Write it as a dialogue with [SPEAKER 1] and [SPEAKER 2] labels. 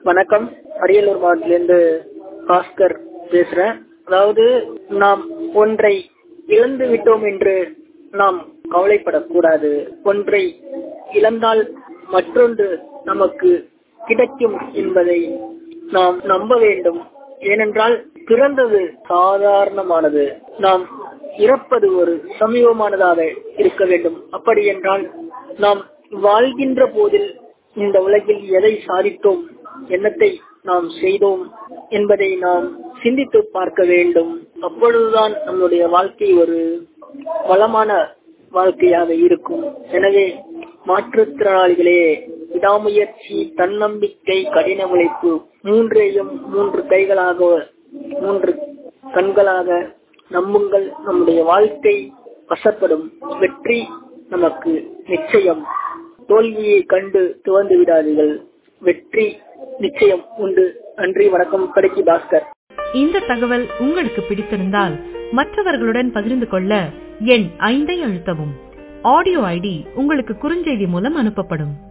[SPEAKER 1] வணக்கம் அரியலூர் மாவட்டத்திலிருந்து பாஸ்கர் பேசுறேன் அதாவது நாம் ஒன்றை இழந்து விட்டோம் என்று நாம் கவலைப்படக்கூடாது ஒன்றை இழந்தால் மற்றொன்று நமக்கு கிடைக்கும் என்பதை நாம் நம்ப வேண்டும் ஏனென்றால் பிறந்தது சாதாரணமானது நாம் இறப்பது ஒரு சமீபமானதாக இருக்க வேண்டும் அப்படி என்றால் நாம் வாழ்கின்ற போதில் இந்த உலகில் எதை சாதித்தோம் என்னத்தை நாம் செய்தோம் என்பதை நாம் சிந்தித்து பார்க்க வேண்டும் அப்பொழுதுதான் நம்முடைய வாழ்க்கை ஒரு வளமான வாழ்க்கையாக இருக்கும் எனவே மாற்றுத்திறனாளிகளே விடாமுயற்சி தன்னம்பிக்கை கடின உழைப்பு மூன்றையும் மூன்று கைகளாக மூன்று கண்களாக நம்புங்கள் நம்முடைய வாழ்க்கை வசப்படும் வெற்றி நமக்கு நிச்சயம் தோல்வியை கண்டு துவந்து விடாதீர்கள் வெற்றி நிச்சயம் உண்டு நன்றி வணக்கம் கடைக்கு பாஸ்கர்
[SPEAKER 2] இந்த தகவல் உங்களுக்கு பிடித்திருந்தால் மற்றவர்களுடன் பகிர்ந்து கொள்ள எண் ஐந்தை அழுத்தவும் ஆடியோ ஐடி உங்களுக்கு குறுஞ்செய்தி மூலம் அனுப்பப்படும்